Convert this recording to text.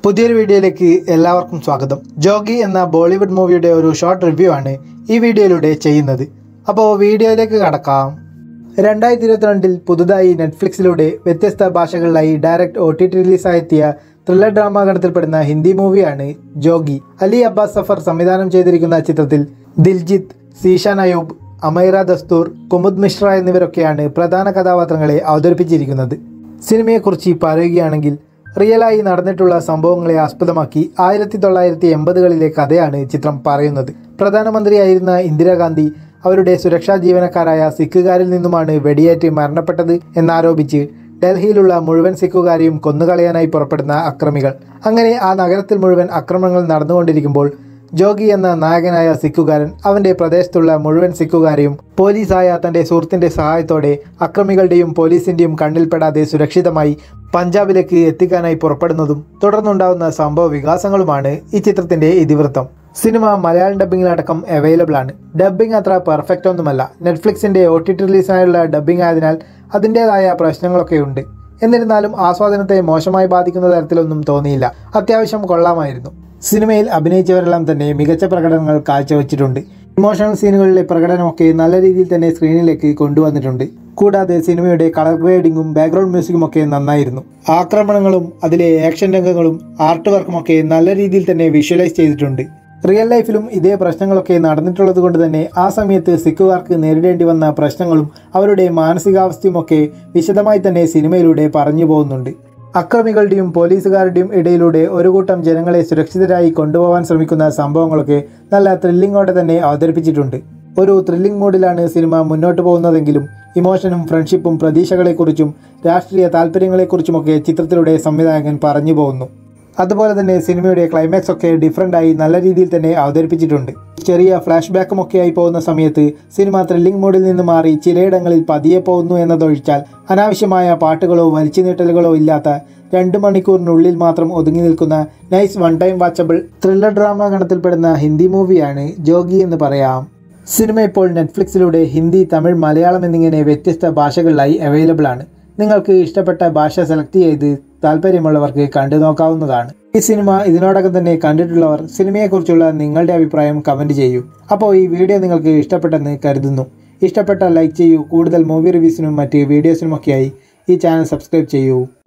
പുതിയൊരു വീഡിയോയിലേക്ക് എല്ലാവർക്കും സ്വാഗതം ജോഗി എന്ന ബോളിവുഡ് മൂവിയുടെ ഒരു ഷോർട്ട് റിവ്യൂ ആണ് ഈ വീഡിയോയിലൂടെ ചെയ്യുന്നത് അപ്പോൾ വീഡിയോയിലേക്ക് കടക്കാം രണ്ടായിരത്തി ഇരുപത്തിരണ്ടിൽ പുതുതായി നെറ്റ്ഫ്ലിക്സിലൂടെ വ്യത്യസ്ത ഭാഷകളിലായി ഡയറക്റ്റ് ഒ ടി ടി റിലീസായെത്തിയ ത്രില്ലർ ഡ്രാമ ഗണത്തിൽപ്പെടുന്ന ഹിന്ദി മൂവിയാണ് ജോഗി അലി അബ്ബാസ് സഫർ സംവിധാനം ചെയ്തിരിക്കുന്ന ചിത്രത്തിൽ ദിൽജിത്ത് സീഷാൻ അയൂബ് അമൈറ ദസ്തൂർ കുമുദ് മിശ്ര എന്നിവരൊക്കെയാണ് പ്രധാന കഥാപാത്രങ്ങളെ അവതരിപ്പിച്ചിരിക്കുന്നത് സിനിമയെക്കുറിച്ച് പറയുകയാണെങ്കിൽ റിയലായി നടന്നിട്ടുള്ള സംഭവങ്ങളെ ആസ്പദമാക്കി ആയിരത്തി തൊള്ളായിരത്തി എൺപതുകളിലെ കഥയാണ് ചിത്രം പറയുന്നത് പ്രധാനമന്ത്രിയായിരുന്ന ഇന്ദിരാഗാന്ധി അവരുടെ സുരക്ഷാ ജീവനക്കാരായ സിഖുകാരിൽ നിന്നുമാണ് വെടിയേറ്റ് മരണപ്പെട്ടത് എന്നാരോപിച്ച് ഡൽഹിയിലുള്ള മുഴുവൻ സിഖുകാരെയും കൊന്നുകളയാനായി പുറപ്പെടുന്ന അക്രമികൾ അങ്ങനെ ആ നഗരത്തിൽ മുഴുവൻ അക്രമങ്ങൾ നടന്നുകൊണ്ടിരിക്കുമ്പോൾ ജോഗി എന്ന നായകനായ സിഖുകാരൻ അവന്റെ പ്രദേശത്തുള്ള മുഴുവൻ സിഖുകാരെയും പോലീസായ തന്റെ സുഹൃത്തിന്റെ സഹായത്തോടെ അക്രമികളുടെയും പോലീസിന്റെയും കണ്ണിൽപ്പെടാതെ സുരക്ഷിതമായി പഞ്ചാബിലേക്ക് എത്തിക്കാനായി പുറപ്പെടുന്നതും തുടർന്നുണ്ടാവുന്ന സംഭവ വികാസങ്ങളുമാണ് ഈ ചിത്രത്തിന്റെ ഇതിവൃത്തം സിനിമ മലയാളം ഡബ്ബിങ്ങിലടക്കം അവൈലബിൾ ആണ് ഡബ്ബിംഗ് അത്ര പെർഫെക്റ്റ് ഒന്നുമല്ല നെറ്റ്ഫ്ലിക്സിന്റെ ഒ ടി ടി റിലീസിനായുള്ള ഡബ്ബിംഗ് ആയതിനാൽ അതിൻ്റെതായ പ്രശ്നങ്ങളൊക്കെ ഉണ്ട് എന്നിരുന്നാലും ആസ്വാദനത്തെ മോശമായി ബാധിക്കുന്ന തരത്തിലൊന്നും തോന്നിയില്ല അത്യാവശ്യം കൊള്ളാമായിരുന്നു സിനിമയിൽ അഭിനയിച്ചവരെല്ലാം തന്നെ മികച്ച പ്രകടനങ്ങൾ കാഴ്ചവെച്ചിട്ടുണ്ട് ഇമോഷണൽ സീനുകളിലെ പ്രകടനമൊക്കെ നല്ല രീതിയിൽ തന്നെ സ്ക്രീനിലേക്ക് കൊണ്ടുവന്നിട്ടുണ്ട് കൂടാതെ സിനിമയുടെ കളർ ഗ്രേഡിങ്ങും ബാക്ക്ഗ്രൗണ്ട് മ്യൂസിക്കും ഒക്കെ നന്നായിരുന്നു ആക്രമണങ്ങളും അതിലെ ആക്ഷൻ രംഗങ്ങളും ആർട്ട് വർക്കുമൊക്കെ നല്ല രീതിയിൽ തന്നെ വിഷ്വലൈസ് ചെയ്തിട്ടുണ്ട് റിയൽ ലൈഫിലും ഇതേ പ്രശ്നങ്ങളൊക്കെ നടന്നിട്ടുള്ളത് കൊണ്ട് തന്നെ ആ സമയത്ത് സിഖുകാർക്ക് നേരിടേണ്ടി വന്ന പ്രശ്നങ്ങളും അവരുടെ മാനസികാവസ്ഥയുമൊക്കെ വിശദമായി തന്നെ സിനിമയിലൂടെ പറഞ്ഞു പോകുന്നുണ്ട് അക്രമികളുടെയും പോലീസുകാരുടെയും ഇടയിലൂടെ ഒരു കൂട്ടം ജനങ്ങളെ സുരക്ഷിതരായി കൊണ്ടുപോകാൻ ശ്രമിക്കുന്ന സംഭവങ്ങളൊക്കെ നല്ല ത്രില്ലിങ്ങോടെ തന്നെ അവതരിപ്പിച്ചിട്ടുണ്ട് ഒരു ത്രില്ലിംഗ് മൂഡിലാണ് സിനിമ മുന്നോട്ട് പോകുന്നതെങ്കിലും ഇമോഷനും ഫ്രണ്ട്ഷിപ്പും പ്രതീക്ഷകളെക്കുറിച്ചും രാഷ്ട്രീയ താല്പര്യങ്ങളെക്കുറിച്ചുമൊക്കെ ചിത്രത്തിലൂടെ സംവിധായകൻ പറഞ്ഞു പോകുന്നു അതുപോലെ തന്നെ സിനിമയുടെ ക്ലൈമാക്സ് ഒക്കെ ഡിഫറെൻ്റ് ആയി നല്ല രീതിയിൽ തന്നെ അവതരിപ്പിച്ചിട്ടുണ്ട് ചെറിയ ഫ്ലാഷ് ബാക്കും ഒക്കെ ആയി പോകുന്ന സമയത്ത് സിനിമ ത്രില്ലിംഗ് മോഡിൽ നിന്ന് മാറി ചിലയിടങ്ങളിൽ പതിയെ പോകുന്നു എന്നതൊഴിച്ചാൽ അനാവശ്യമായ പാട്ടുകളോ വലിച്ചു നീട്ടലുകളോ ഇല്ലാത്ത രണ്ട് മണിക്കൂറിനുള്ളിൽ മാത്രം ഒതുങ്ങി നിൽക്കുന്ന nice one time watchable thriller drama ഗണത്തിൽപ്പെടുന്ന ഹിന്ദി മൂവിയാണ് ജോഗി എന്ന് പറയാം സിനിമ ഇപ്പോൾ നെറ്റ്ഫ്ലിക്സിലൂടെ ഹിന്ദി തമിഴ് മലയാളം എന്നിങ്ങനെ വ്യത്യസ്ത ഭാഷകളിലായി അവൈലബിൾ ആണ് നിങ്ങൾക്ക് ഇഷ്ടപ്പെട്ട ഭാഷ സെലക്ട് ചെയ്ത് താല്പര്യമുള്ളവർക്ക് കണ്ടു നോക്കാവുന്നതാണ് ഈ സിനിമ ഇതിനോടകം തന്നെ കണ്ടിട്ടുള്ളവർ സിനിമയെക്കുറിച്ചുള്ള നിങ്ങളുടെ അഭിപ്രായം കമൻറ്റ് ചെയ്യൂ അപ്പോൾ ഈ വീഡിയോ നിങ്ങൾക്ക് ഇഷ്ടപ്പെട്ടെന്ന് കരുതുന്നു ഇഷ്ടപ്പെട്ട ലൈക്ക് ചെയ്യൂ കൂടുതൽ മൂവി റിവ്യൂസിനും മറ്റ് വീഡിയോസിനുമൊക്കെയായി ഈ ചാനൽ സബ്സ്ക്രൈബ് ചെയ്യൂ